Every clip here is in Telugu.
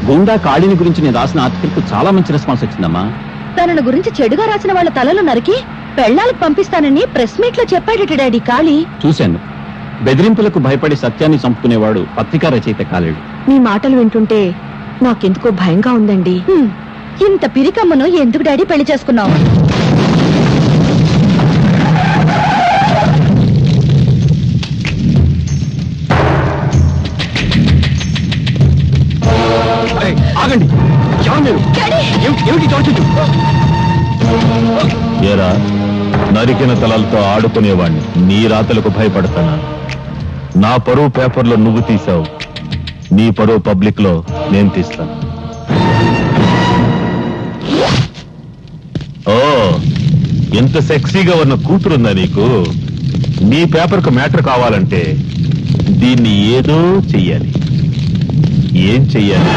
గూండా కాళీని గురించి నేను రాసిన ఆర్టికల్ కు చాలా మంచి రెస్పాన్స్ వచ్చిందమ్మా తనను గురించి చెడుగా రాసిన వాళ్ళ తలలు నరికి పెళ్ళాలకు పంపిస్తానని ప్రెస్ మీట్ లో చెప్పాడట డాడీ కాళీ చూశాను బెదిరింపులకు భయపడి సత్యాన్ని చంపుకునేవాడు పత్రికా రచయిత కాలేడు మీ మాటలు వింటుంటే నాకెందుకో భయంగా ఉందండి ఇంత పిరికమ్మను ఎందుకు డాడీ పెళ్లి చేసుకున్నావు ఏయ్, ఆగండి ఎవరు మీరు ఏమిటి- ఏమిటి దౌర్జన్యం? ఏరా నరికిన తలలతో ఆడుకునేవాణ్ణి నీ రాతలకు భయపడతానా నా పరువు పేపర్లో నువ్వు తీసావు నీ పరువు పబ్లిక్ లో నేను తీస్తాను ఓ ఎంత సెక్సీగా ఉన్న కూతురుందా నీకు నీ పేపర్కు మ్యాటర్ కావాలంటే దీన్ని ఏదో చెయ్యాలి ఏం చెయ్యాలి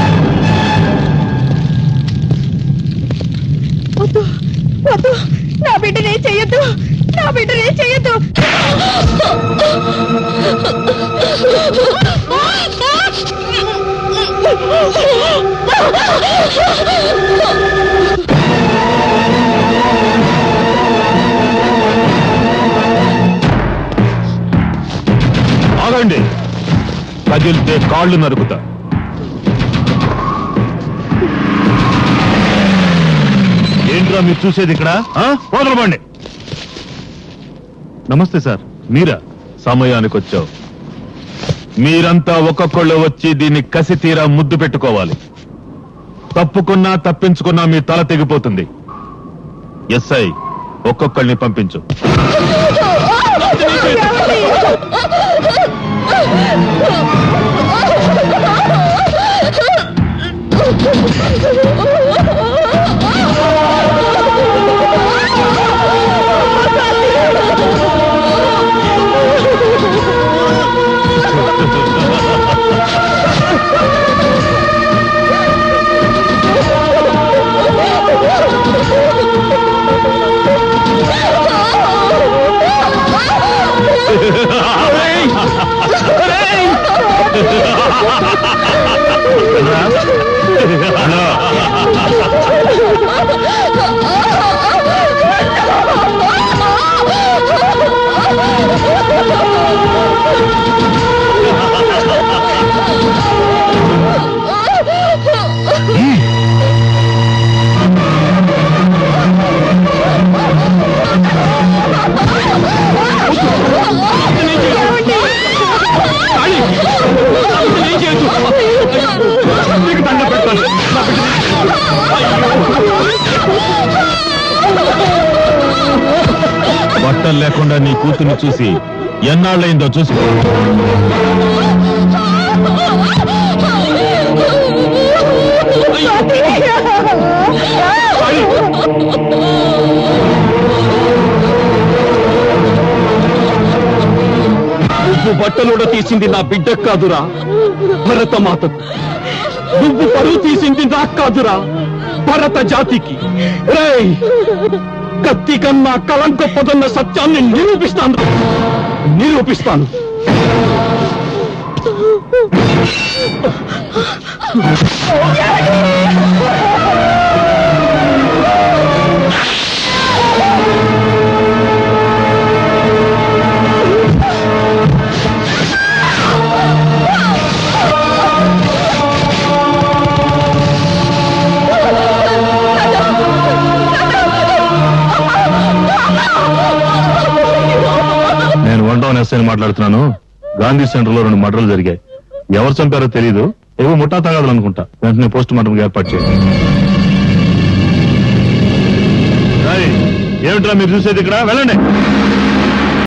వద్దు వద్దు నా బిడ్డనే చెయ్యొద్దు నా బిడ్డనే చెయ్యొద్దు ఆగండి కదిలితే కాళ్ళు నరుకుతా ఏంట్రా మీరు చూసేది ఇక్కడ ఆ? వదలబండి నమస్తే సార్ మీరా సమయానికి వచ్చావు మీరంతా ఒక్కొక్కళ్ళు వచ్చి దీన్ని కసి తీరా ముద్దు పెట్టుకోవాలి తప్పుకున్నా తప్పించుకున్నా మీ తల తెగిపోతుంది ఎస్ఐ ఒక్కొక్కళ్ళని పంపించు బట్టలు లేకుండా నీ కూతుర్ని చూసి ఎన్నాళ్ళైందో చూసుకో నువ్వు బట్టలుడ తీసింది నా బిడ్డ కాదురా భరత మాతకు నువ్వు పరువు తీసింది నాకు కాదురా భరత జాతికి రేయ్ కత్తి కన్నా కలం గొప్పదన్న సత్యాన్ని నిరూపిస్తాను నిరూపిస్తాను నేను వన్ డౌన్ ఎస్ఐని మాట్లాడుతున్నాను గాంధీ సెంటర్ లో రెండు మర్డర్లు జరిగాయి ఎవరు చంపారో తెలియదు ఏవో ముఠా తగాదులు అనుకుంటా వెంటనే పోస్ట్ మార్టం ఏర్పాటు చేయండి ఏయ్, ఏమిట్రా మీరు చూసేది ఇక్కడ వెళ్ళండి